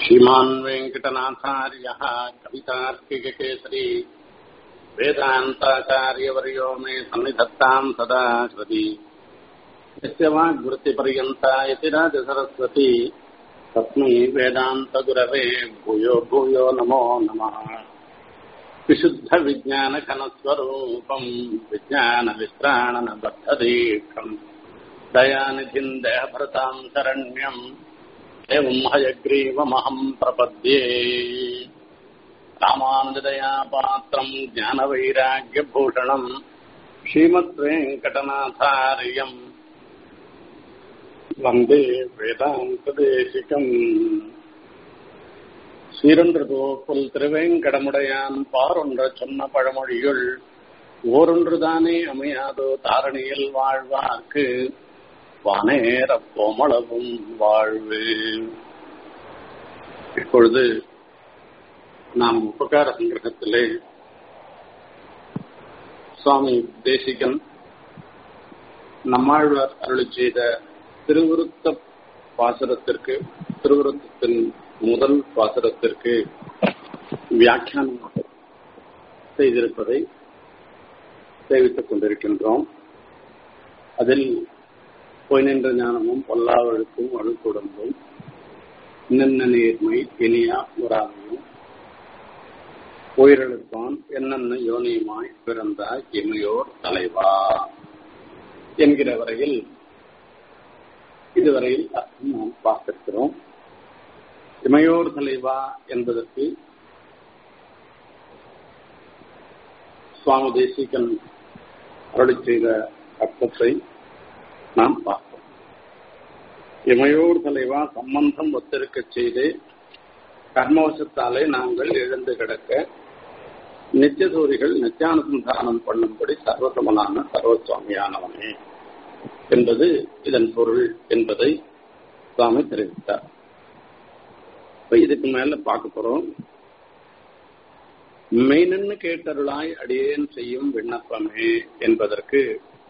श्रीमान् वेङ्कटनाथार्यः कवितार्किककेसरी वेदान्ताचार्यवर्यो मे सन्निधत्ताम् सदा श्रुति यस्य वाग्वृत्तिपर्यन्ता यतिराजसरस्वती तस्मै वेदान्तगुरवे भूयो भूयो नमो नमः विशुद्धविज्ञानघनस्वरूपम् विज्ञानवित्राणनबद्धदीक्षम् दयानिधिम् देहभृताम् शरण्यम् एवम् हयग्रीवमहम् प्रपद्ये रामानुजदया पात्रम् ज्ञानवैराग्यभूषणम् श्रीमद्वेङ्कटनाथार्यम् வந்தே வேதாந்ததேசிகம் சீரொன்று புல் திருவேங்கடமுடையான் பாரொன்ற சொன்ன பழமொழியுள் ஓரொன்றுதானே அமையாதோ தாரணியில் வாழ்வார்க்கு வானேர கோமளவும் வாழ்வு இப்பொழுது நாம் உபகார சங்கிரகத்திலே சுவாமி தேசிகன் நம்மாழ்வார் அருளி செய்த திருவுருத்த பாசுரத்திற்கு திருவுருத்தத்தின் முதல் பாசுரத்திற்கு வியாக்கியானம் செய்திருப்பதை சேவித்துக் கொண்டிருக்கின்றோம் அதில் பொய் நின்ற ஞானமும் பொல்லாவழுக்கும் அழுக்குடம்பும் நின்ன நேர்மை இனியா உறாமையும் உயிரிழப்பான் என்னென்ன யோனியுமாய் பிறந்தாய் இமையோர் தலைவா என்கிற வரையில் இதுவரையில் அர்த்தம் நாம் பார்த்திருக்கிறோம் இமையோர் தலைவா என்பதற்கு சுவாமி தேசிகன் அருளி செய்த அர்த்தத்தை நாம் பார்த்தோம் இமையோர் தலைவா சம்பந்தம் ஒத்திருக்க செய்து கர்மவசத்தாலே நாங்கள் எழுந்து கிடக்க நித்தியசூரிகள் நித்தியானுசந்தானம் பண்ணும்படி சர்வசமனான சர்வசுவாமியானவனே என்பது இதன் பொருள் என்பதை சுவாமி தெரிவித்தார் இப்ப இதுக்கு மேல பார்க்க போறோம் மெய்னன்னு கேட்டருளாய் அடியேன் செய்யும் விண்ணப்பமே என்பதற்கு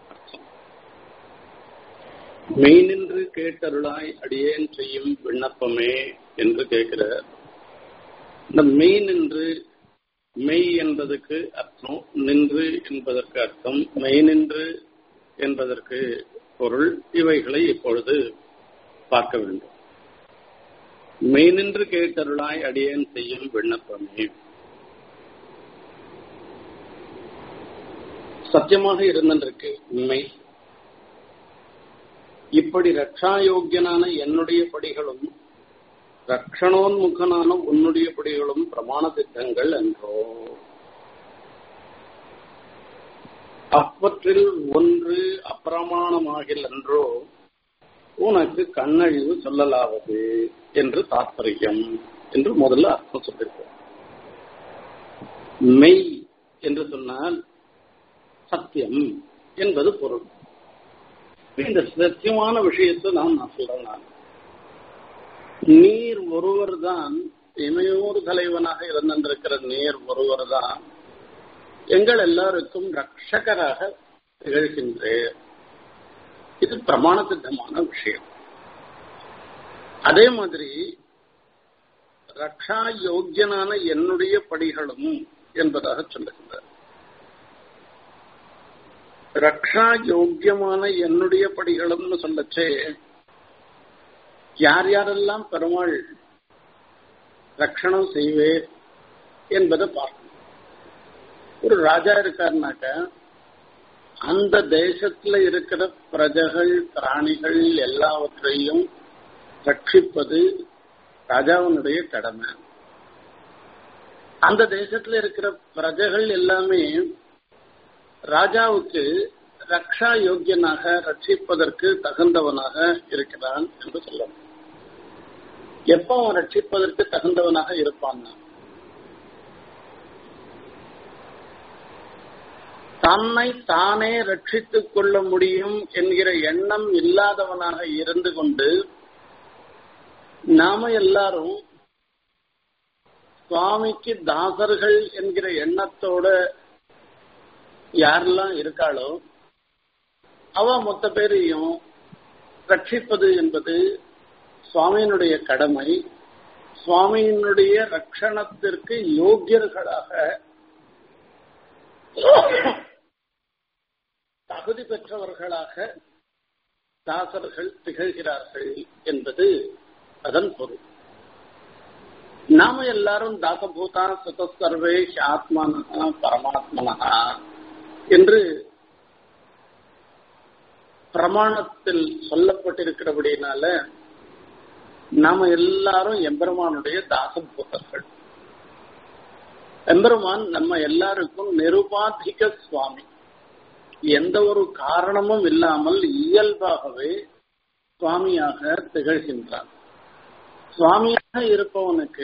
மெய்நின்று கேட்டருளாய் அடியேன் செய்யும் விண்ணப்பமே என்று கேட்கிறார் இந்த மெய் நின்று மெய் என்பதற்கு அர்த்தம் நின்று என்பதற்கு அர்த்தம் மெய் நின்று என்பதற்கு பொருள் இவைகளை இப்பொழுது பார்க்க வேண்டும் மெய் நின்று கேட்டருளாய் அடியேன் செய்யும் விண்ணப்பமே சத்தியமாக இருந்திருக்கு மெய் இப்படி ரக்ஷாயோக்கியனான என்னுடைய படிகளும் ரக்ஷணோன்முகனான உன்னுடைய படிகளும் பிரமாண சித்தங்கள் என்றோ அப்பற்றில் ஒன்று அப்பிரமாணமாகில் என்றோ உனக்கு கண்ணழிவு சொல்லலாவது என்று தாற்பயம் என்று முதல்ல அர்த்தம் சொல்லியிருக்கோம் மெய் என்று சொன்னால் சத்தியம் என்பது பொருள் இந்த சத்தியமான விஷயத்தை நான் நான் சொல்றேன் நான் நீர் ஒருவர் தான் இமையோர் தலைவனாக இருந்திருக்கிற நீர் ஒருவர் தான் எங்கள் எல்லாருக்கும் ரட்சகராக திகழ்கின்றேன் இது பிரமாண சித்தமான விஷயம் அதே மாதிரி ரக்ஷா யோக்கியனான என்னுடைய படிகளும் என்பதாக சொல்லுகின்றார் ரக்ஷா யோக்கியமான என்னுடைய படிகளும்னு சொல்லச்சே யார் யாரெல்லாம் பெருமாள் ரட்சணம் செய்வேர் என்பதை பார்க்கணும் ஒரு ராஜா இருக்காருனாக்க அந்த தேசத்துல இருக்கிற பிரஜைகள் பிராணிகள் எல்லாவற்றையும் ரட்சிப்பது ராஜாவினுடைய கடமை அந்த தேசத்துல இருக்கிற பிரஜைகள் எல்லாமே ராஜாவுக்கு ரக்ஷா யோக்கியனாக ரட்சிப்பதற்கு தகுந்தவனாக இருக்கிறான் என்று சொல்லணும் எப்போ அவன் ரட்சிப்பதற்கு தகுந்தவனாக இருப்பான் தன்னை தானே ரட்சித்துக் கொள்ள முடியும் என்கிற எண்ணம் இல்லாதவனாக இருந்து கொண்டு நாம எல்லாரும் சுவாமிக்கு தாசர்கள் என்கிற எண்ணத்தோட யாரெல்லாம் இருக்காளோ அவ மொத்த பேரையும் ரட்சிப்பது என்பது சுவாமியினுடைய கடமை சுவாமியினுடைய ரட்சணத்திற்கு யோக்கியர்களாக தகுதி பெற்றவர்களாக தாசர்கள் திகழ்கிறார்கள் என்பது அதன் பொருள் நாம எல்லாரும் தாசபூதா சுதசர்வேஷ் ஆத்மனா பரமாத்மனா என்று பிரமாணத்தில் சொல்லப்பட்டிருக்கிறபடினால நாம எல்லாரும் எம்பெருமானுடைய தாசபூதர்கள் எம்பெருமான் நம்ம எல்லாருக்கும் நிருபாதிக சுவாமி எந்த ஒரு காரணமும் இல்லாமல் இயல்பாகவே சுவாமியாக திகழ்கின்றான் சுவாமியாக இருப்பவனுக்கு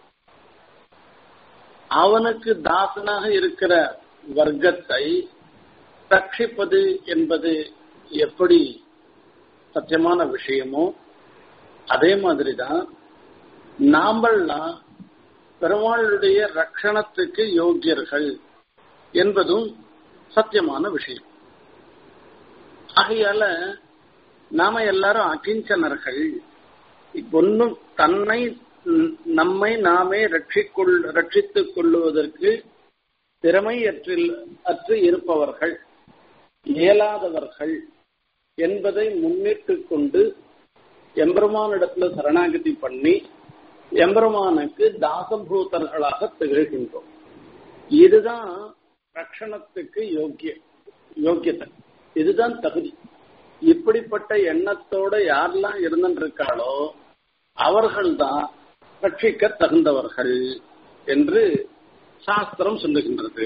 அவனுக்கு தாசனாக இருக்கிற வர்க்கத்தை ரட்சிப்பது என்பது எப்படி சத்தியமான விஷயமோ அதே மாதிரிதான் நாம்பள்லாம் பெருமாளுடைய ரட்சணத்துக்கு யோக்கியர்கள் என்பதும் சத்தியமான விஷயம் ஆகையால நாம எல்லாரும் அகிஞ்சனர்கள் ஒன்னும் தன்னை நம்மை நாமே ரட்சிக்கொள் ரட்சித்துக் கொள்ளுவதற்கு திறமை அற்றில் அற்று இருப்பவர்கள் இயலாதவர்கள் என்பதை முன்னிட்டு கொண்டு எம்பெருமானிடத்துல சரணாகதி பண்ணி எம்பெருமானுக்கு தாசபூதர்களாக திகழ்கின்றோம் இதுதான் ரட்சணத்துக்கு யோக்கிய யோக்கியத்தை இதுதான் தகுதி இப்படிப்பட்ட எண்ணத்தோட யாரெல்லாம் இருந்திருக்காளோ அவர்கள்தான் ரட்சிக்க தகுந்தவர்கள் என்று சாஸ்திரம் சொல்லுகின்றது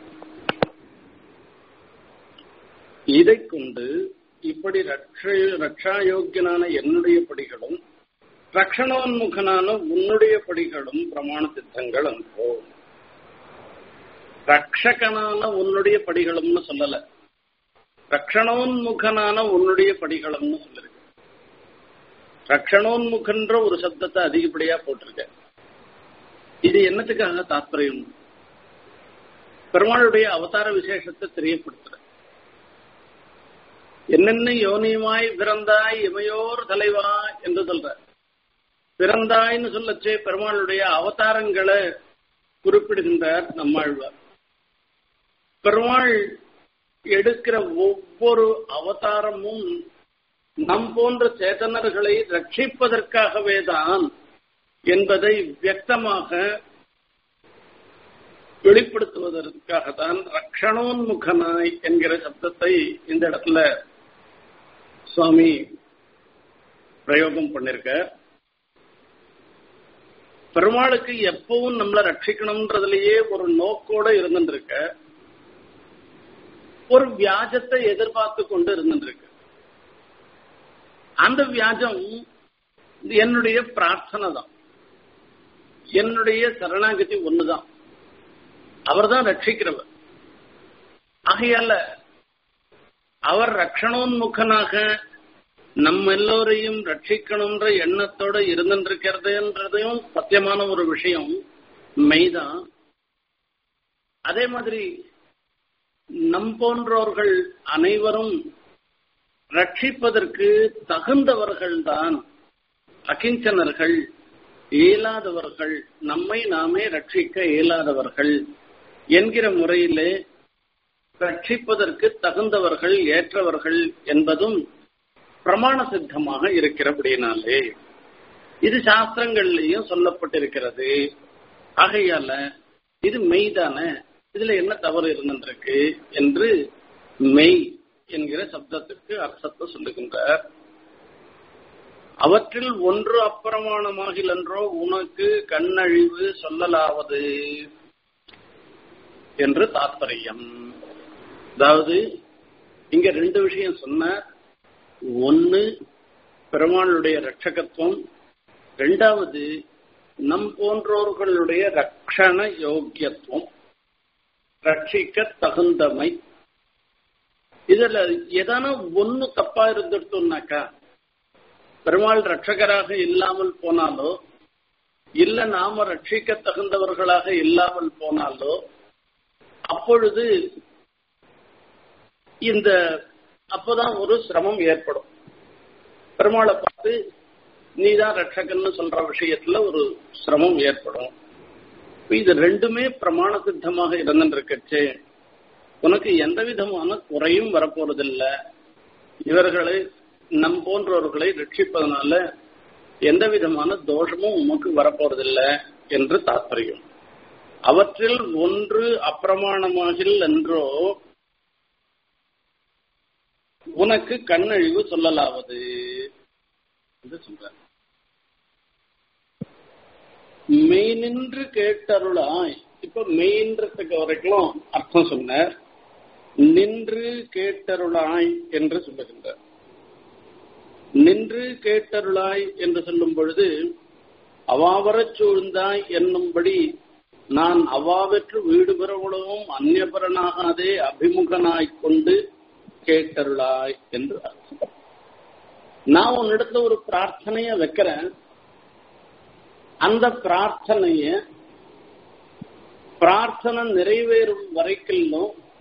இதை கொண்டு இப்படி ரட்சாயோக்கியனான என்னுடைய படிகளும் ரட்சணோன்முகனான உன்னுடைய படிகளும் பிரமாண சித்தங்கள் அன்றோ ரட்சகனான உன்னுடைய படிகளும்னு சொல்லல ரக்ஷணோன்முகனான உன்னுடைய படிகளும்னு சொல்லிருக்கு ரக்ஷணோன்முகன்ற ஒரு சப்தத்தை அதிகப்படியா போட்டிருக்க இது என்னத்துக்காக தாத்பரியம் பெருமாளுடைய அவதார விசேஷத்தை தெரியப்படுத்துற என்னென்ன யோனியுமாய் பிறந்தாய் இமையோர் தலைவா என்று சொல்ற பிறந்தாய்ன்னு சொல்லச்சே பெருமாளுடைய அவதாரங்களை குறிப்பிடுகின்றார் நம்மாழ்வார் பெருமாள் எடுக்கிற ஒவ்வொரு அவதாரமும் நம் போன்ற சேதனர்களை ரட்சிப்பதற்காகவே தான் என்பதை வியக்தமாக வெளிப்படுத்துவதற்காகத்தான் ரக்ஷணோன்முகனாய் என்கிற சப்தத்தை இந்த இடத்துல சுவாமி பிரயோகம் பண்ணிருக்க பெருமாளுக்கு எப்பவும் நம்மளை ரட்சிக்கணும்ன்றதுலயே ஒரு நோக்கோட இருந்துருக்க ஒரு வியாஜத்தை எதிர்பார்த்து கொண்டு இருந்துருக்கு அந்த வியாஜம் என்னுடைய பிரார்த்தனை தான் என்னுடைய சரணாகதி ஒண்ணுதான் அவர் தான் ரட்சிக்கிறவர் ஆகையால அவர் ரட்சணோன்முகனாக நம்ம எல்லோரையும் ரட்சிக்கணும்ன்ற எண்ணத்தோட இருந்துருக்கிறதுன்றதையும் சத்தியமான ஒரு விஷயம் மெய்தான் அதே மாதிரி நம் போன்றோர்கள் அனைவரும் ரட்சிப்பதற்கு தகுந்தவர்கள்தான் அகிஞ்சனர்கள் இயலாதவர்கள் நம்மை நாமே ரட்சிக்க இயலாதவர்கள் என்கிற முறையிலே ரட்சிப்பதற்கு தகுந்தவர்கள் ஏற்றவர்கள் என்பதும் பிரமாண சித்தமாக இருக்கிறபடினாலே இது சாஸ்திரங்கள்லயும் சொல்லப்பட்டிருக்கிறது ஆகையால இது மெய்தான இதுல என்ன தவறு இருந்திருக்கு என்று மெய் என்கிற சப்தத்துக்கு அர்த்தத்தை சொல்லுகின்றார் அவற்றில் ஒன்று அப்பிரமாணமாகிலன்றோ உனக்கு கண்ணழிவு சொல்லலாவது என்று தாத்பரியம் அதாவது இங்க ரெண்டு விஷயம் சொன்ன ஒன்னு பெருமாளுடைய ரட்சகத்துவம் ரெண்டாவது நம் போன்றோர்களுடைய ரட்சண யோக்கியத்துவம் ரட்சிக்க தகுந்தமை இதுல எதான ஒன்னு தப்பா இருந்துட்டோம்னாக்கா பெருமாள் ரட்சகராக இல்லாமல் போனாலோ இல்ல நாம ரட்சிக்க தகுந்தவர்களாக இல்லாமல் போனாலோ அப்பொழுது இந்த அப்பதான் ஒரு சிரமம் ஏற்படும் பெருமாளை பார்த்து நீதான் ரட்சகன்னு சொல்ற விஷயத்துல ஒரு சிரமம் ஏற்படும் இது ரெண்டுமே பிரமாண சித்தமாக இருந்துருக்கச்சே உனக்கு எந்த விதமான குறையும் வரப்போறதில்ல இவர்களை நம் போன்றவர்களை ரட்சிப்பதனால எந்த விதமான தோஷமும் உமக்கு வரப்போறதில்ல என்று தாற்பயம் அவற்றில் ஒன்று அப்பிரமாணமாகில் என்றோ உனக்கு கண்ணழிவு சொல்லலாவது என்று சொல்ற மெய்நின்று கேட்டருளாய் இப்ப மெயின்றதுக்கு வரைக்கும் அர்த்தம் சொன்னார் நின்று கேட்டருளாய் என்று சொல்லுகின்றார் நின்று கேட்டருளாய் என்று சொல்லும் பொழுது அவாவரச் சூழ்ந்தாய் என்னும்படி நான் அவாவற்று வீடு பெறவுளவும் அந்நியபரனாகாதே அபிமுகனாய்க் கொண்டு கேட்டருளாய் என்று அர்த்தம் நான் உன்னிடத்துல ஒரு பிரார்த்தனைய வைக்கிறேன் அந்த பிரார்த்தனைய பிரார்த்தனை நிறைவேறும் வரைக்கும்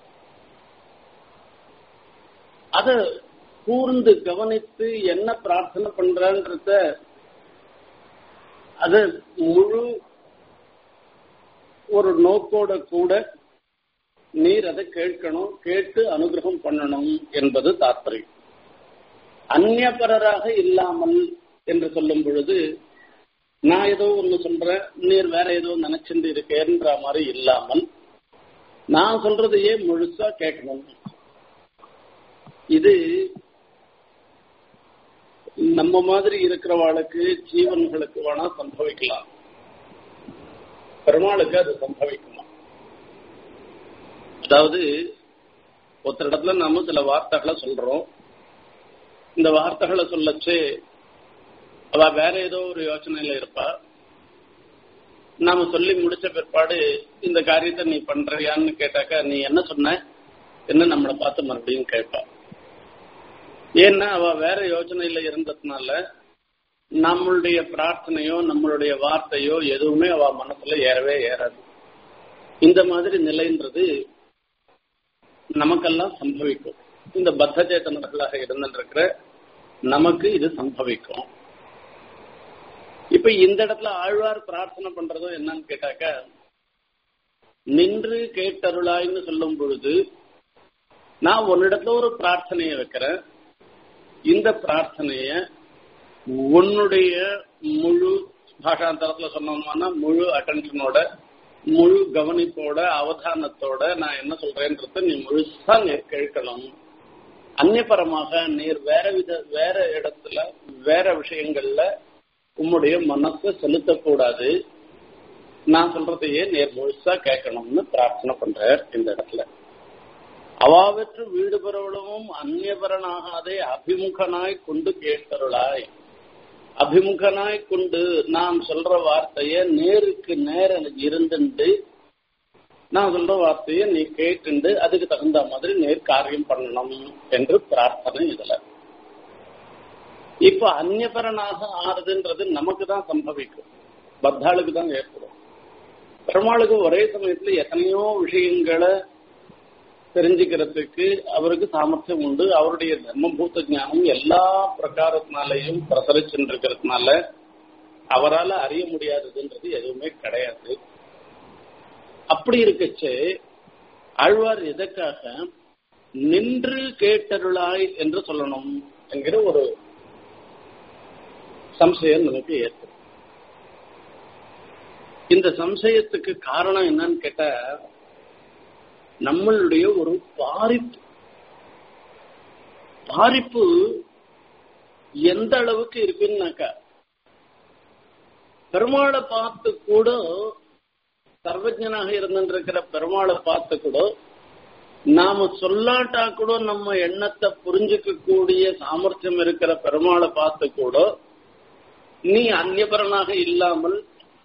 அத கூர்ந்து கவனித்து என்ன பிரார்த்தனை பண்றன்றத அது முழு ஒரு நோக்கோட கூட நீர் அதை கேட்கணும் கேட்டு அனுகிரகம் பண்ணணும் என்பது தாற்பயம் அந்நியபரராக இல்லாமல் என்று சொல்லும் பொழுது நான் ஏதோ ஒண்ணு சொல்றேன் நீர் வேற ஏதோ நினைச்சிட்டு இருக்கேன்ற மாதிரி இல்லாமல் நான் சொல்றதையே முழுசா கேட்கணும் இது நம்ம மாதிரி இருக்கிறவாளுக்கு ஜீவன்களுக்கு வேணா சம்பவிக்கலாம் பெருமாளுக்கு அது சம்பவிக்குமா அதாவது ஒருத்தர் இடத்துல நாம சில வார்த்தைகளை சொல்றோம் இந்த வார்த்தைகளை சொல்லச்சு அவ வேற ஏதோ ஒரு யோசனையில இருப்பா நாம சொல்லி முடிச்ச பிற்பாடு இந்த காரியத்தை நீ பண்றியான்னு கேட்டாக்கா நீ என்ன சொன்ன என்ன நம்மளை பார்த்து மறுபடியும் கேட்பா ஏன்னா அவ வேற யோசனையில இருந்ததுனால நம்மளுடைய பிரார்த்தனையோ நம்மளுடைய வார்த்தையோ எதுவுமே அவ மனசுல ஏறவே ஏறாது இந்த மாதிரி நிலைன்றது நமக்கெல்லாம் சம்பவிக்கும் இந்த பத்த சேத்தனர்களாக இருந்துருக்கிற நமக்கு இது சம்பவிக்கும் இப்ப இந்த இடத்துல ஆழ்வார் பிரார்த்தனை பண்றதோ என்னன்னு கேட்டாக்க நின்று கேட்டருளாய்ன்னு சொல்லும் பொழுது நான் உன்னிடத்துல ஒரு பிரார்த்தனையை வைக்கிறேன் இந்த பிரார்த்தனைய உன்னுடைய முழு பாஷாந்தரத்துல சொன்னோம்னா முழு அட்டென்ஷனோட முழு கவனிப்போட அவதானத்தோட நான் என்ன சொல்றேன்றத நீ முழுசா நீர் கேட்கணும் அந்நியபரமாக நீர் வேற வித வேற இடத்துல வேற விஷயங்கள்ல உம்முடைய மனசை செலுத்தக்கூடாது நான் சொல்றதையே நேர் முழுசா கேட்கணும்னு பிரார்த்தனை பண்றார் இந்த இடத்துல அவாவற்று வீடு பெறவளவும் அந்நியபரனாகாதே அபிமுகனாய் கொண்டு கேட்டருளாய் அபிமுகனாய் கொண்டு நாம் சொல்ற வார்த்தைய நேருக்கு நேர இருந்துண்டு நான் சொல்ற வார்த்தைய நீ கேட்டுண்டு அதுக்கு தகுந்த மாதிரி நேர் காரியம் பண்ணணும் என்று பிரார்த்தனை இதுல இப்ப அந்நியபரனாக ஆறுதுன்றது நமக்கு தான் சம்பவிக்கும் பத்தாளுக்கு தான் ஏற்படும் பெருமாளுக்கு ஒரே சமயத்துல எத்தனையோ விஷயங்களை தெரிஞ்சுக்கிறதுக்கு அவருக்கு சாமர்த்தியம் உண்டு அவருடைய தர்மபூத்த ஞானம் எல்லா பிரகாரத்தினாலையும் பிரசரிச்சுருக்கிறதுனால அவரால் அறிய முடியாததுன்றது எதுவுமே கிடையாது அப்படி இருக்கச்சு ஆழ்வார் எதற்காக நின்று கேட்டருளாய் என்று சொல்லணும் என்கிற ஒரு சம்சயம் நமக்கு ஏற்படும் இந்த சம்சயத்துக்கு காரணம் என்னன்னு கேட்டா நம்மளுடைய ஒரு பாரிப்பு பாரிப்பு எந்த அளவுக்கு இருக்குன்னாக்கா பெருமாளை பார்த்து கூட சர்வஜனாக இருந்திருக்கிற பெருமாளை பார்த்து கூட நாம சொல்லாட்டா கூட நம்ம எண்ணத்தை புரிஞ்சுக்க கூடிய சாமர்த்தியம் இருக்கிற பெருமாளை பார்த்து கூட நீ அந்நியபரனாக இல்லாமல்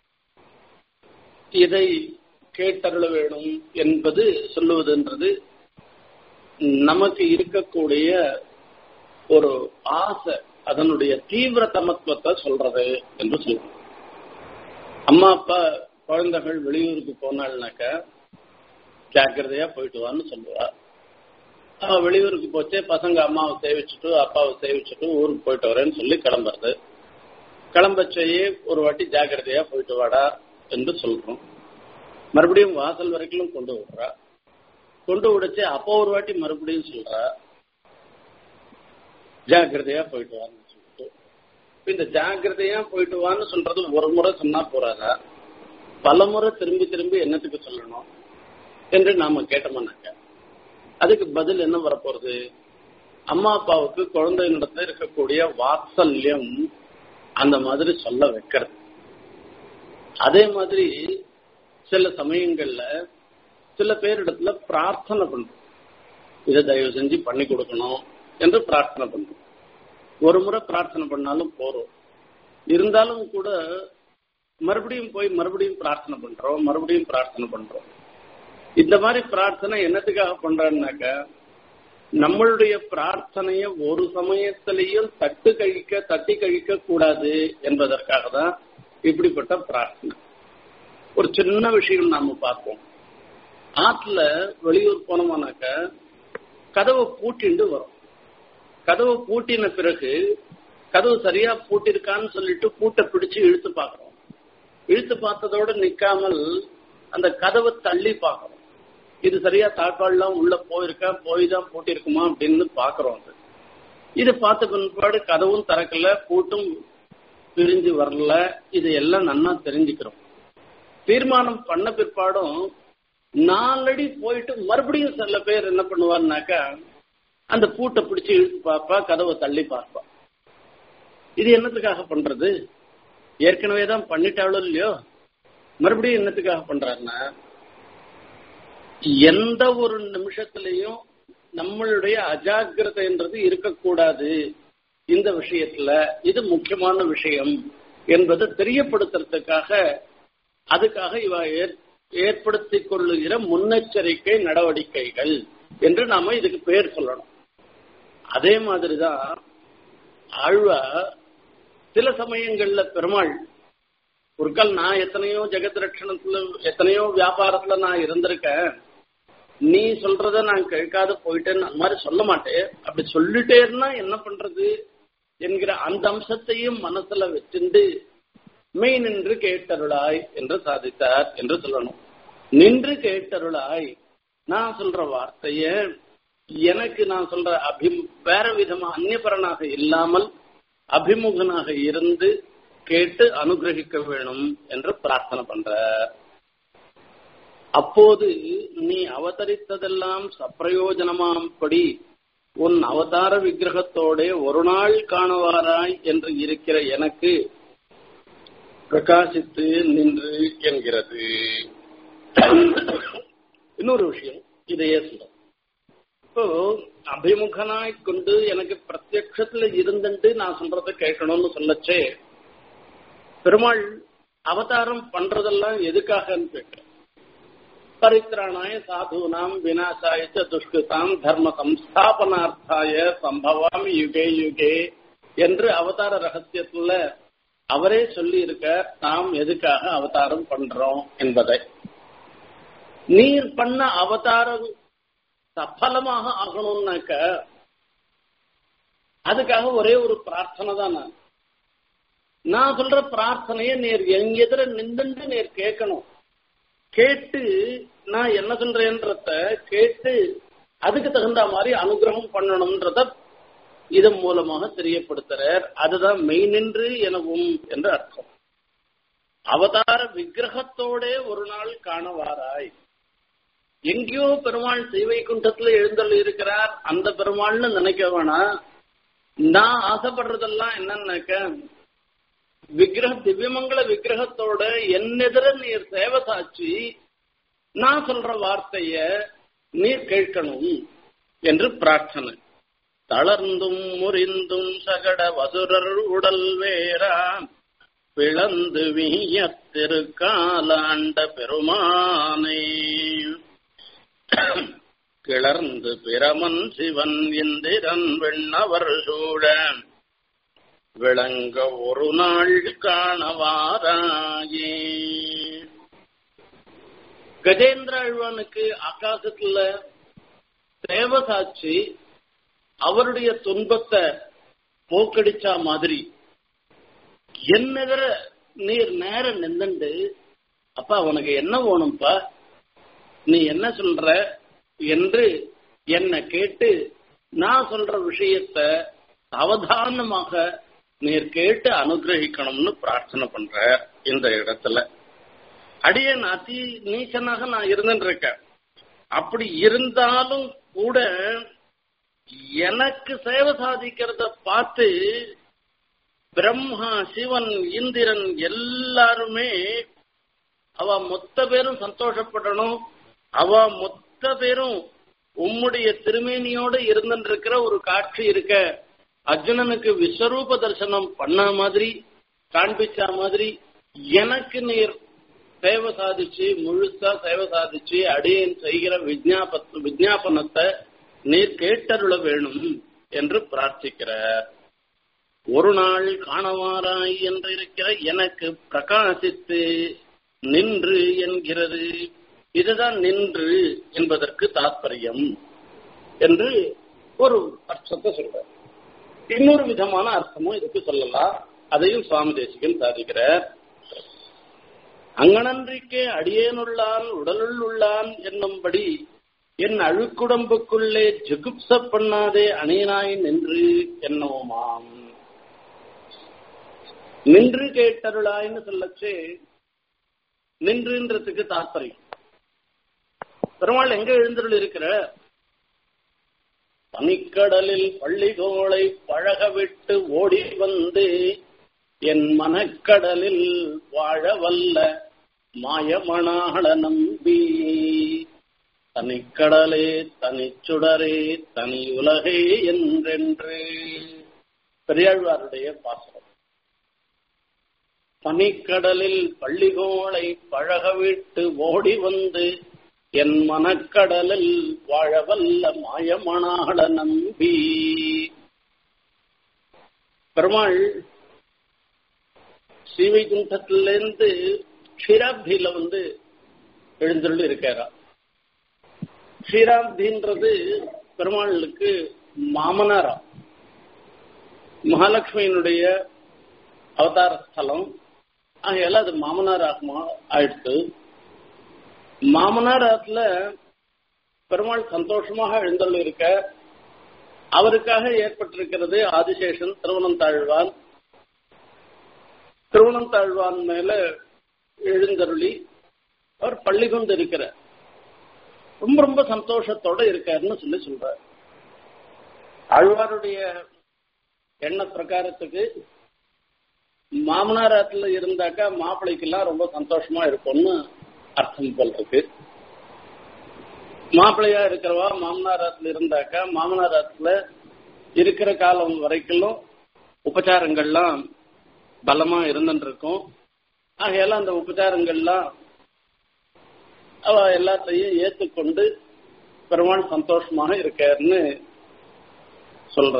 இதை கேட்டருள வேணும் என்பது சொல்லுவதுன்றது நமக்கு இருக்கக்கூடிய ஒரு ஆசை அதனுடைய தீவிர தமத்துவத்தை சொல்றது என்று சொல்லுவோம் அம்மா அப்பா குழந்தைகள் வெளியூருக்கு போனாள்னாக்க ஜாக்கிரதையா போயிட்டு வான்னு சொல்லுவா அவ வெளியூருக்கு போச்சே பசங்க அம்மாவை சேவிச்சுட்டு அப்பாவை சேவிச்சுட்டு ஊருக்கு போயிட்டு வரேன்னு சொல்லி கிளம்புறது கிளம்பச்சேயே ஒரு வாட்டி ஜாக்கிரதையா போயிட்டு வாடா என்று சொல்றோம் மறுபடியும் வாசல் வரைக்கும் கொண்டு விடுறா கொண்டு விடுச்சு அப்போ ஒரு வாட்டி மறுபடியும் சொல்றா ஜாக்கிரதையா போயிட்டு வான்னு சொல்லிட்டு இந்த ஜாக்கிரதையா போயிட்டு வான்னு சொல்றது ஒரு முறை சொன்னா போறாதா பல முறை திரும்பி திரும்பி என்னத்துக்கு சொல்லணும் என்று நாம கேட்டோம்னாக்க அதுக்கு பதில் என்ன வரப்போறது அம்மா அப்பாவுக்கு குழந்தைகளிடத்துல இருக்கக்கூடிய வாத்சல்யம் அந்த மாதிரி சொல்ல வைக்கிறது அதே மாதிரி சில சமயங்கள்ல சில பேரிடத்துல பிரார்த்தனை பண்றோம் இதை தயவு செஞ்சு பண்ணி கொடுக்கணும் என்று பிரார்த்தனை பண்றோம் ஒரு முறை பிரார்த்தனை பண்ணாலும் போறோம் இருந்தாலும் கூட மறுபடியும் போய் மறுபடியும் பிரார்த்தனை பண்றோம் மறுபடியும் பிரார்த்தனை பண்றோம் இந்த மாதிரி பிரார்த்தனை என்னத்துக்காக பண்றான்னாக்க நம்மளுடைய பிரார்த்தனைய ஒரு சமயத்திலையும் தட்டு கழிக்க தட்டி கழிக்க கூடாது என்பதற்காக தான் இப்படிப்பட்ட பிரார்த்தனை ஒரு சின்ன விஷயம் நாம பார்ப்போம் ஆற்றுல வெளியூர் போனோம்னாக்க கதவை பூட்டிண்டு வரும் கதவை பூட்டின பிறகு கதவு சரியா பூட்டிருக்கான்னு சொல்லிட்டு பூட்டை பிடிச்சு இழுத்து பார்க்கறோம் இழுத்து பார்த்ததோட நிக்காமல் அந்த கதவை தள்ளி பார்க்கறோம் இது சரியா தாழ்பாள்லாம் உள்ள போயிருக்கா போய் தான் பூட்டிருக்குமா அப்படின்னு பாக்குறோம் அது இது பார்த்த பின்பாடு கதவும் திறக்கல பூட்டும் பிரிஞ்சு வரல இது எல்லாம் நன்னா தெரிஞ்சுக்கிறோம் தீர்மானம் பண்ண பிற்பாடும் நாலடி போயிட்டு மறுபடியும் சில பேர் என்ன பண்ணுவாருனாக்கா அந்த பூட்டை பிடிச்சு இழுத்து பார்ப்பா கதவை தள்ளி பார்ப்பா இது என்னத்துக்காக பண்றது ஏற்கனவே தான் பண்ணிட்டாலும் இல்லையோ மறுபடியும் என்னத்துக்காக பண்றாருன்னா எந்த ஒரு நிமிஷத்திலையும் நம்மளுடைய அஜாக்கிரதைன்றது இருக்கக்கூடாது இந்த விஷயத்துல இது முக்கியமான விஷயம் என்பதை தெரியப்படுத்துறதுக்காக அதுக்காக இவ ஏற்படுத்திக் கொள்ளுகிற முன்னெச்சரிக்கை நடவடிக்கைகள் என்று நாம இதுக்கு பேர் சொல்லணும் அதே மாதிரிதான் ஆழ்வா சில சமயங்கள்ல பெருமாள் ஒரு கால் நான் எத்தனையோ ஜெகத் ரட்சணத்துல எத்தனையோ வியாபாரத்துல நான் இருந்திருக்கேன் நீ சொல்றத நான் கேட்காத போயிட்டேன்னு அந்த மாதிரி சொல்ல மாட்டேன் அப்படி சொல்லிட்டேன்னா என்ன பண்றது என்கிற அந்த அம்சத்தையும் மனசுல வச்சுண்டு மெய் நின்று கேட்டருளாய் என்று சாதித்தார் என்று சொல்லணும் நின்று கேட்டருளாய் நான் சொல்ற வார்த்தைய எனக்கு நான் சொல்ற அபி வேற விதமா அந்நியபரனாக இல்லாமல் அபிமுகனாக இருந்து கேட்டு அனுகிரகிக்க வேணும் என்று பிரார்த்தனை பண்ற அப்போது நீ அவதரித்ததெல்லாம் சப்பிரயோஜனமாம்படி உன் அவதார விக்கிரகத்தோட ஒரு நாள் காணுவாராய் என்று இருக்கிற எனக்கு பிரகாசித்து நின்று என்கிறது இன்னொரு விஷயம் இதையே சொல்ல இப்போ அபிமுகனாய் கொண்டு எனக்கு பிரத்யட்சத்துல இருந்துட்டு நான் சொல்றத கேட்கணும்னு சொல்லச்சே பெருமாள் அவதாரம் பண்றதெல்லாம் எதுக்காகன்னு கேட்கிறேன் பரித்ராணாய சாதுனாம் விநாசாய துஷ்கிருதாம் தர்ம சம்ஸ்தாபனார்த்தாய சம்பவாமி யுகே யுகே என்று அவதார ரகசியத்துல அவரே சொல்லி இருக்க நாம் எதுக்காக அவதாரம் பண்றோம் என்பதை நீர் பண்ண அவதாரம் சஃலமாக ஆகணும்னாக்க அதுக்காக ஒரே ஒரு பிரார்த்தனை தான் நான் நான் சொல்ற பிரார்த்தனைய நேர் எங்க எதிர நின்று நேர் கேட்கணும் கேட்டு நான் என்ன சொல்றேன்றத கேட்டு அதுக்கு தகுந்த மாதிரி அனுகிரகம் பண்ணணும்ன்றத இதன் மூலமாக தெரியப்படுத்துறார் அதுதான் மெய்நின்று எனவும் என்று அர்த்தம் அவதார விக்கிரகத்தோட ஒரு நாள் காணவாராய் எங்கேயோ பெருமாள் ஸ்ரீவைகுண்டத்துல எழுந்தல் இருக்கிறார் அந்த பெருமாள்னு நினைக்க வேணாம் நான் ஆசைப்படுறதெல்லாம் என்னன்னாக்க விக்கிரக திவ்யமங்கல விக்கிரகத்தோட என்னெதிர நீர் சேவை சாட்சி நான் சொல்ற வார்த்தைய நீர் கேட்கணும் என்று பிரார்த்தனை தளர்ந்தும் முறிந்தும் சகட வசுரர் உடல் வேறா பிளந்து வீய திருக்காலாண்ட பெருமானே கிளர்ந்து பிரமன் சிவன் இந்திரன் வெண்ணவர் சூழ விளங்க ஒரு நாள் காணவாராயே கஜேந்திர அழ்வானுக்கு ஆகாசத்துல தேவசாட்சி அவருடைய துன்பத்தை போக்கடிச்சா மாதிரி என்னெதிர நீர் நேர நின்னுண்டு அப்பா உனக்கு என்ன வேணும்ப்பா நீ என்ன சொல்ற என்று என்ன கேட்டு நான் சொல்ற விஷயத்த அவதானமாக நீர் கேட்டு அனுகிரகிக்கணும்னு பிரார்த்தனை பண்ற இந்த இடத்துல அடியன் அதி நீச்சனாக நான் இருந்துட்டு இருக்கேன் அப்படி இருந்தாலும் கூட எனக்கு சேவை சாதிக்கிறத பார்த்து பிரம்மா சிவன் இந்திரன் எல்லாருமே அவ மொத்த பேரும் சந்தோஷப்படணும் அவ மொத்த பேரும் உம்முடைய திருமேனியோட இருந்துருக்கிற ஒரு காட்சி இருக்க அர்ஜுனனுக்கு விஸ்வரூப தரிசனம் பண்ண மாதிரி காண்பிச்ச மாதிரி எனக்கு நீர் சேவை சாதிச்சு முழுசா சேவை சாதிச்சு அடியேன் செய்கிற விஜாப விஜாபனத்தை நீர் கேட்டருள வேணும் என்று பிரார்த்திக்கிறார் ஒரு நாள் காணவாராய் என்றிருக்கிற எனக்கு பிரகாசித்து நின்று என்கிறது இதுதான் நின்று என்பதற்கு தாற்பயம் என்று ஒரு அர்த்தத்தை சொல்றார் இன்னொரு விதமான அர்த்தமும் இதுக்கு சொல்லலாம் அதையும் சுவாமி தேசிகன் சாதிக்கிறார் அங்கனன்றிக்கே அடியேனுள்ளான் உடலுள் உள்ளான் என்னும்படி என் அழுக்குடம்புக்குள்ளே ஜுகுப்ச பண்ணாதே அணியனாய் நின்று என்னவுமாம் நின்று கேட்டருளாய்னு சொல்லச்சே நின்றுன்றதுக்கு தாற்பயம் பெருமாள் எங்க எழுந்தருள் இருக்கிற பனிக்கடலில் பள்ளிகோளை பழக விட்டு ஓடி வந்து என் மனக்கடலில் வாழ வல்ல மாயமணாள நம்பி தனிக்கடலே தனிச்சுடரே தனி உலகே என்றென்று பெரியாழ்வாருடைய பாசனம் பனிக்கடலில் பள்ளிகோளை பழகவிட்டு ஓடி வந்து என் மனக்கடலில் வாழவல்ல மாயமணாள நம்பி பெருமாள் ஸ்ரீவைகுண்டத்திலிருந்து க்ஷீராப்தியில வந்து எழுந்தருள் இருக்காரா க்ஷீராப்தின்றது பெருமாளுக்கு மாமனாரா மகாலட்சுமியினுடைய அவதார ஸ்தலம் ஆகையால அது மாமனார் ஆகுமா ஆயிடுத்து மாமனார் ஆத்துல பெருமாள் சந்தோஷமாக எழுந்தருள் இருக்க அவருக்காக ஏற்பட்டிருக்கிறது ஆதிசேஷன் திருவனந்தாழ்வான் திருவனந்தாழ்வான் மேல எழுந்தருளி அவர் பள்ளி கொண்டு இருக்கிறார் ரொம்ப ரொம்ப சந்தோஷத்தோட இருக்காருன்னு சொல்லி சொல்றார் ஆழ்வாருடைய எண்ண பிரகாரத்துக்கு மாமனாராத்துல இருந்தாக்கா மாப்பிள்ளைக்கெல்லாம் ரொம்ப சந்தோஷமா இருக்கும்னு அர்த்தம் போல் இருக்கு மாப்பிள்ளையா இருக்கிறவா மாமனாராத்துல இருந்தாக்கா மாமனாராத்துல இருக்கிற காலம் வரைக்கும் உபச்சாரங்கள்லாம் பலமா இருந்துட்டு இருக்கும் ஆகையால அந்த உபச்சாரங்கள்லாம் அவ எல்லாத்தையும் ஏத்துக்கொண்டு பெருமாள் சந்தோஷமாக இருக்காருன்னு சொல்ற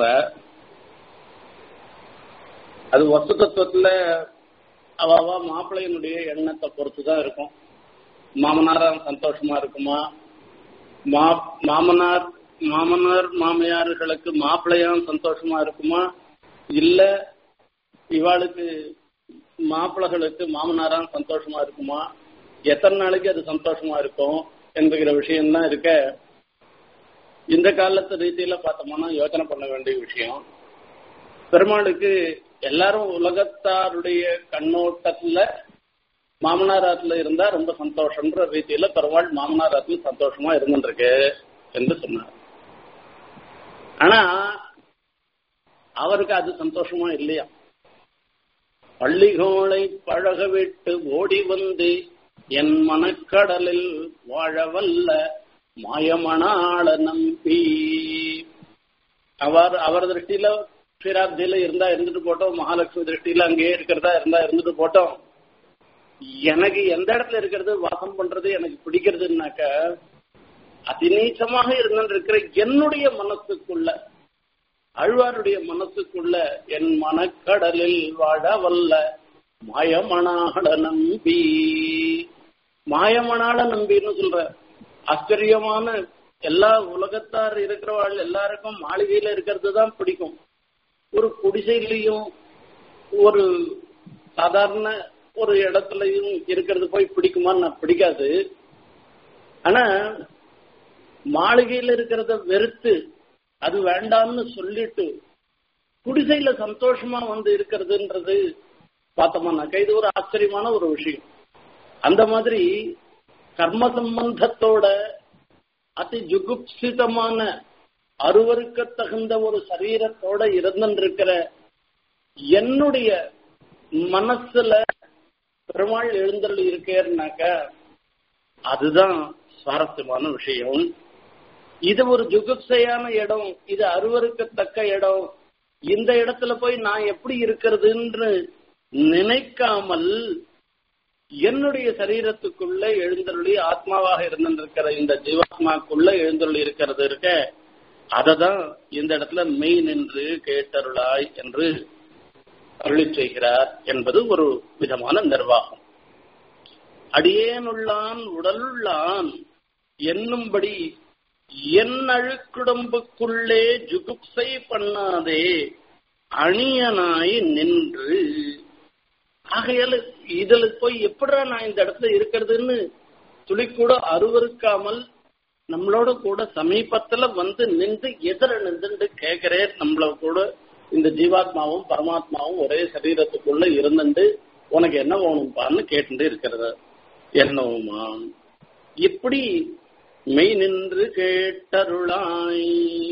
அது வசு தத்துவத்துல அவ அவ மாப்பிள்ளையினுடைய எண்ணத்தை பொறுத்து தான் இருக்கும் மாமனாரா சந்தோஷமா இருக்குமா மா மாமனார் மாமனார் மாமியார்களுக்கு மாப்பிள்ளையாம் சந்தோஷமா இருக்குமா இல்ல இவாளுக்கு மாப்பிள்ளைகளுக்கு மாமனாராம் சந்தோஷமா இருக்குமா எத்தனை நாளைக்கு அது சந்தோஷமா இருக்கும் என்கிற விஷயம்தான் இருக்க இந்த காலத்து ரீதியில பார்த்தோம்னா யோசனை பண்ண வேண்டிய விஷயம் பெருமாளுக்கு எல்லாரும் உலகத்தாருடைய கண்ணோட்டத்துல மாமனாராத்துல இருந்தா ரொம்ப சந்தோஷம்ன்ற ரீதியில பெருமாள் மாமனாராத்துல சந்தோஷமா இருந்துருக்கு என்று சொன்னார் ஆனா அவருக்கு அது சந்தோஷமா இல்லையா பள்ளிகோளை பழக விட்டு ஓடி வந்து என் மனக்கடலில் வாழவல்ல மாயமணாள நம்பி அவர் அவர் திருஷ்டியில ஸ்ரீராப்தியில இருந்தா இருந்துட்டு போட்டோம் மகாலட்சுமி திருஷ்டியில அங்கேயே இருக்கிறதா இருந்தா இருந்துட்டு போட்டோம் எனக்கு எந்த இடத்துல இருக்கிறது வாசம் பண்றது எனக்கு பிடிக்கிறதுனாக்க அதிநீச்சமாக இருந்திருக்கிற என்னுடைய மனசுக்குள்ள அழ்வாருடைய மனசுக்குள்ள என் மனக்கடலில் வாழ வல்ல மாயமணாள நம்பி மாயமணாள நம்பின்னு சொல்ற ஆச்சரியமான எல்லா உலகத்தார் இருக்கிறவாள் எல்லாருக்கும் மாளிகையில இருக்கிறது தான் பிடிக்கும் ஒரு குடிசையிலையும் ஒரு சாதாரண ஒரு இடத்துலயும் இருக்கிறது போய் பிடிக்குமான்னு நான் பிடிக்காது ஆனா மாளிகையில இருக்கிறத வெறுத்து அது வேண்டாம்னு சொல்லிட்டு குடிசையில சந்தோஷமா வந்து இருக்கிறதுன்றது பார்த்தோம்னாக்கா இது ஒரு ஆச்சரியமான ஒரு விஷயம் அந்த மாதிரி கர்ம சம்பந்தத்தோட அதி ஜுகுப்சிதமான அருவருக்க தகுந்த ஒரு சரீரத்தோட இருந்திருக்கிற என்னுடைய மனசுல பெருமாள் எழுந்தருள் இருக்கேன்னாக்க அதுதான் சுவாரஸ்யமான விஷயம் இது ஒரு ஜுகுப்சையான இடம் இது அருவருக்கத்தக்க இடம் இந்த இடத்துல போய் நான் எப்படி இருக்கிறதுன்னு நினைக்காமல் என்னுடைய சரீரத்துக்குள்ள எழுந்தருளி ஆத்மாவாக இருந்திருக்கிற இந்த ஜீவாத்மாக்குள்ள எழுந்தருளி இருக்கிறது இருக்க அததான் இந்த இடத்துல மெய் நின்று கேட்டருளாய் என்று அருளி செய்கிறார் என்பது ஒரு விதமான நிர்வாகம் அடியேனுள்ளான் உடலுள்ளான் என்னும்படி என் அழுக்குடம்புக்குள்ளே ஜுகுப்சை பண்ணாதே அணியனாய் நின்று ஆகையால இதுல போய் எப்படா நான் இந்த இடத்துல இருக்கிறதுன்னு துளி கூட அருவருக்காமல் நம்மளோட கூட சமீபத்துல வந்து நின்று எதிர நின்று கேட்கிறேன் நம்மள கூட இந்த ஜீவாத்மாவும் பரமாத்மாவும் ஒரே சரீரத்துக்குள்ள இருந்துட்டு உனக்கு என்ன வேணும்பான்னு கேட்டு இருக்கிறது என்னவுமா இப்படி மெய் நின்று கேட்டருளாய்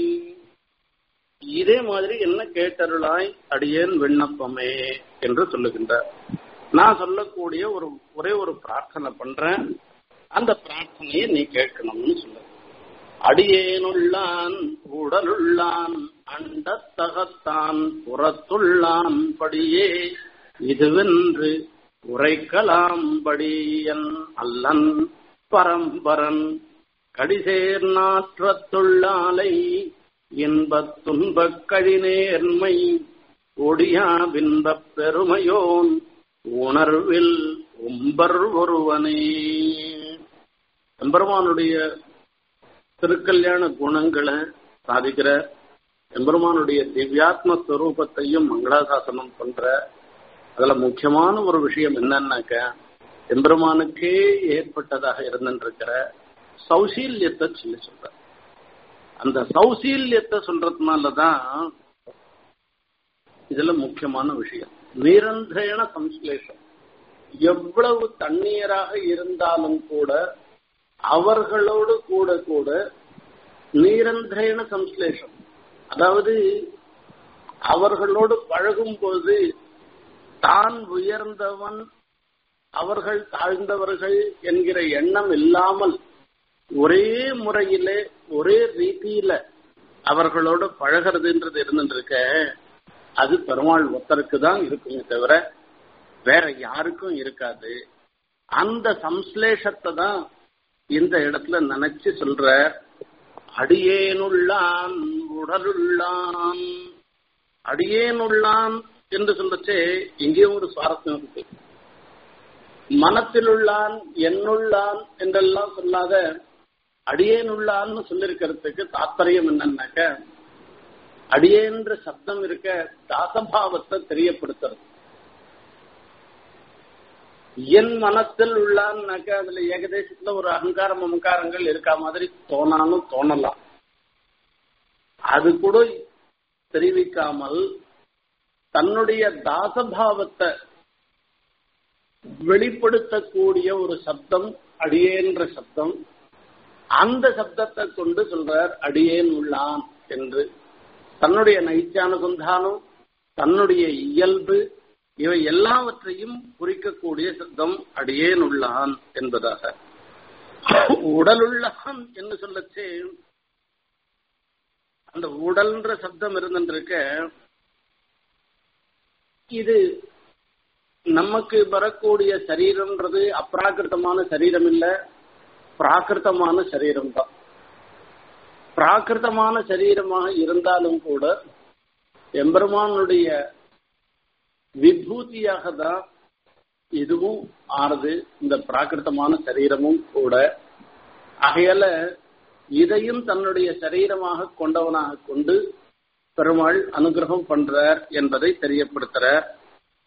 இதே மாதிரி என்ன கேட்டருளாய் அடியேன் விண்ணப்பமே என்று சொல்லுகின்றார் நான் சொல்லக்கூடிய ஒரு ஒரே ஒரு பிரார்த்தனை பண்றேன் அந்த பிரார்த்தனையை நீ கேட்கணும்னு சொல்லு அடியேனுள்ளான் உடலுள்ளான் அண்டத்தகத்தான் புறத்துள்ளான் படியே இதுவென்று உரைக்கலாம் படியன் அல்லன் பரம்பரன் கடிசேர் நாற்றத்துள்ளாலை இன்பத் துன்பக் கழிநேர்மை ஒடியா பின்பப் பெருமையோன் உணர்வில் உம்பர் ஒருவனே எம்பெருமானுடைய திருக்கல்யாண குணங்களை சாதிக்கிற எம்பெருமானுடைய திவ்யாத்ம ஸ்வரூபத்தையும் மங்களாசாசனம் பண்ற அதுல முக்கியமான ஒரு விஷயம் என்னன்னாக்க எம்பெருமானுக்கே ஏற்பட்டதாக இருந்திருக்கிற சௌசீல்யத்தை சொல்லி சொல்ற அந்த சௌசீல்யத்தை சொல்றதுனாலதான் இதுல முக்கியமான விஷயம் நிரந்தர சம்ஸ்லேஷம் எவ்வளவு தண்ணீராக இருந்தாலும் கூட அவர்களோடு கூட கூட நிரந்தர சம்ஸ்லேஷம் அதாவது அவர்களோடு பழகும் போது தான் உயர்ந்தவன் அவர்கள் தாழ்ந்தவர்கள் என்கிற எண்ணம் இல்லாமல் ஒரே முறையிலே ஒரே ரீதியில அவர்களோடு பழகிறதுன்றது இருந்துருக்க அது பெருமாள் ஒருத்தருக்கு தான் இருக்குமே தவிர வேற யாருக்கும் இருக்காது அந்த சம்ஸ்லேஷத்தை தான் இந்த இடத்துல நினைச்சு சொல்ற அடியேனுள்ளான் உடலுள்ளான் அடியேனுள்ளான் என்று சொல்லச்சே இங்கேயும் ஒரு சுவாரஸ்யம் இருக்கு மனத்திலுள்ளான் என்னுள்ளான் என்றெல்லாம் சொல்லாத அடியேனுள்ளான்னு சொல்லிருக்கிறதுக்கு தாத்பரியம் என்னன்னாக்க அடியேன்ற சப்தம் இருக்க தாசபாவத்தை தெரியப்படுத்துறது என் மனத்தில் உள்ளான்னாக்க அதுல ஏகதேசத்துல ஒரு அகங்காரம் அமங்காரங்கள் இருக்கா மாதிரி தோணாலும் தோணலாம் அது கூட தெரிவிக்காமல் தன்னுடைய தாசபாவத்தை வெளிப்படுத்தக்கூடிய ஒரு சப்தம் அடியேன்ற சப்தம் அந்த சப்தத்தை கொண்டு சொல்றார் அடியேன் உள்ளான் என்று தன்னுடைய நைச்சானுசந்தானம் தன்னுடைய இயல்பு இவை எல்லாவற்றையும் குறிக்கக்கூடிய சப்தம் அடியேன் உள்ளான் என்பதாக உடலுள்ளான் என்று சொல்லச்சே அந்த உடல்ன்ற சப்தம் இருந்திருக்க இது நமக்கு வரக்கூடிய சரீரம்ன்றது அப்ராகிருத்தமான சரீரம் இல்ல பிராகிருத்தமான சரீரம் தான் பிராகிருத்தமான சரீரமாக இருந்தாலும் கூட எம்பெருமானுடைய விபூதியாக தான் இதுவும் ஆறுது இந்த பிராகிருத்தமான சரீரமும் கூட ஆகையால இதையும் தன்னுடைய சரீரமாக கொண்டவனாக கொண்டு பெருமாள் அனுகிரகம் பண்றார் என்பதை தெரியப்படுத்துறார்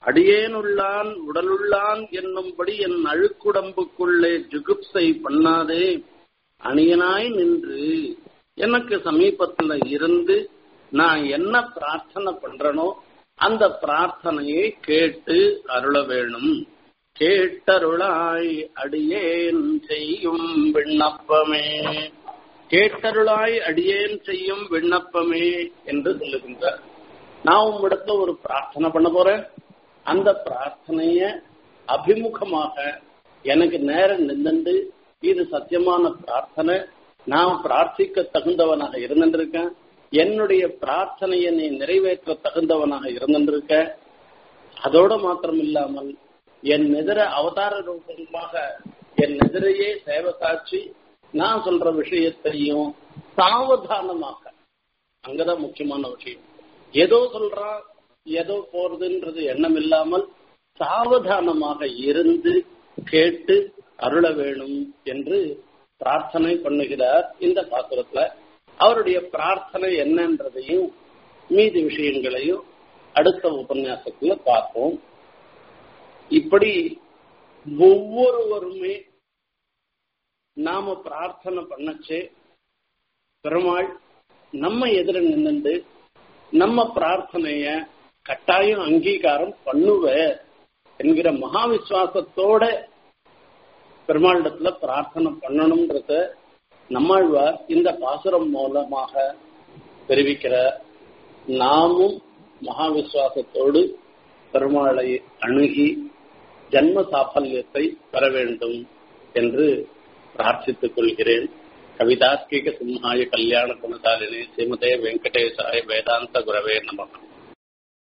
அடியேனுள்ளான் உடலுள்ளான் என்னும்படி என் அழுக்குடம்புக்குள்ளே ஜுகுப்சை பண்ணாதே அணியனாய் நின்று எனக்கு சமீபத்துல இருந்து நான் என்ன பிரார்த்தனை பண்றனோ அந்த பிரார்த்தனையை கேட்டு அருள வேணும் கேட்டருளாய் அடியேன் செய்யும் விண்ணப்பமே கேட்டருளாய் அடியேன் செய்யும் விண்ணப்பமே என்று சொல்லுகின்றார் நான் உம்மிடத்துல ஒரு பிரார்த்தனை பண்ண போறேன் அந்த பிரார்த்தனைய அபிமுகமாக எனக்கு நேரம் நின்று இது சத்தியமான பிரார்த்தனை நான் பிரார்த்திக்க தகுந்தவனாக இருந்திருக்கேன் என்னுடைய பிரார்த்தனையை நீ நிறைவேற்ற தகுந்தவனாக இருந்திருக்க அதோட மாத்திரம் இல்லாமல் என் எதிர அவதார ரூபமாக என் எதிரையே சேவை சாட்சி நான் சொல்ற விஷயத்தையும் சாவதானமாக அங்கதான் முக்கியமான விஷயம் ஏதோ சொல்றான் ஏதோ போறதுன்றது எண்ணம் இல்லாமல் சாவதானமாக இருந்து கேட்டு அருள வேணும் என்று பிரார்த்தனை பண்ணுகிறார் இந்த பாசுரத்துல அவருடைய பிரார்த்தனை என்னன்றதையும் மீதி விஷயங்களையும் அடுத்த உபன்யாசத்துல பார்ப்போம் இப்படி ஒவ்வொருவருமே நாம பிரார்த்தனை பண்ணச்சே பெருமாள் நம்ம எதிர நின்று நம்ம பிரார்த்தனைய கட்டாயம் அங்கீகாரம் பண்ணுவ என்கிற மகா விசுவாசத்தோட பெருமாளிடத்துல பிரார்த்தனை பண்ணணும்ன்றத நம்மாழ்வார் இந்த பாசுரம் மூலமாக தெரிவிக்கிற நாமும் மகா விசுவாசத்தோடு பெருமாளை அணுகி ஜன்ம சாஃபல்யத்தை பெற வேண்டும் என்று பிரார்த்தித்துக் கொள்கிறேன் கவிதாத்மீக சிம்ஹாய கல்யாண குணசாலினி ஸ்ரீமதே வெங்கடேசாய வேதாந்த குரவே நமகம்